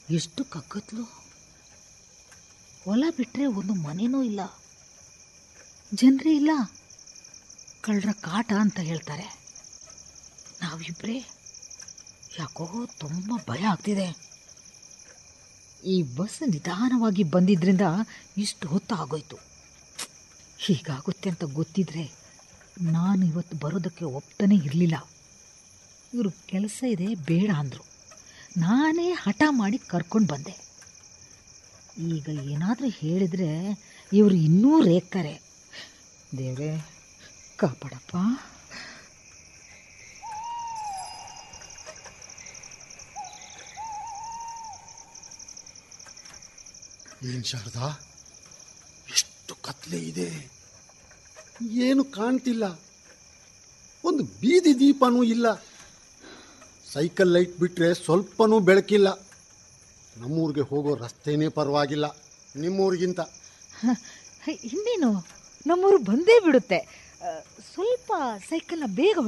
ಎಷ್ಟು ಕಗ್ಗತ್ಲು ಹೊಲ ಬಿಟ್ಟರೆ ಒಂದು ಮನೆನೂ ಇಲ್ಲ ಜನರೇ ಇಲ್ಲ ಕಳ್ಳರ ಕಾಟ ಅಂತ ಹೇಳ್ತಾರೆ ನಾವಿಬ್ರೇ ಯಾಕೋ ತುಂಬ ಭಯ ಆಗ್ತಿದೆ ಈ ಬಸ್ ನಿಧಾನವಾಗಿ ಬಂದಿದ್ರಿಂದ ಇಷ್ಟು ಹೊತ್ತು ಆಗೋಯ್ತು ಹೀಗಾಗುತ್ತೆ ಅಂತ ಗೊತ್ತಿದ್ರೆ ನಾನು ಇವತ್ತು ಬರೋದಕ್ಕೆ ಒಪ್ತಾನೆ ಇರಲಿಲ್ಲ ಇವರು ಕೆಲಸ ಇದೆ ಬೇಡ ಅಂದರು ನಾನೇ ಹಠ ಮಾಡಿ ಕರ್ಕೊಂಡು ಬಂದೆ ಈಗ ಏನಾದರೂ ಹೇಳಿದರೆ ಇವರು ಇನ್ನೂ ರೇಗ್ತಾರೆ ದೇವ್ರೇ ಕಾಪಾಡಪ್ಪ ಏನ್ ಶಾರದಾ ಎಷ್ಟು ಕತ್ಲೆ ಇದೆ ಏನು ಕಾಣ್ತಿಲ್ಲ ಒಂದು ಬೀದಿ ದೀಪನೂ ಇಲ್ಲ ಸೈಕಲ್ ಲೈಟ್ ಬಿಟ್ರೆ ಸ್ವಲ್ಪನೂ ಬೆಳಕಿಲ್ಲ ನಮ್ಮೂರಿಗೆ ಹೋಗೋ ರಸ್ತೆನೇ ಪರವಾಗಿಲ್ಲ ನಿಮ್ಮೂರಿಗಿಂತ ಹ, ಇನ್ನೇನು ನಮ್ಮೂರು ಬಂದೇ ಬಿಡುತ್ತೆ ಆ, ಸ್ವಲ್ಪ ಸೈಕಲ್ನ ಬೇಗ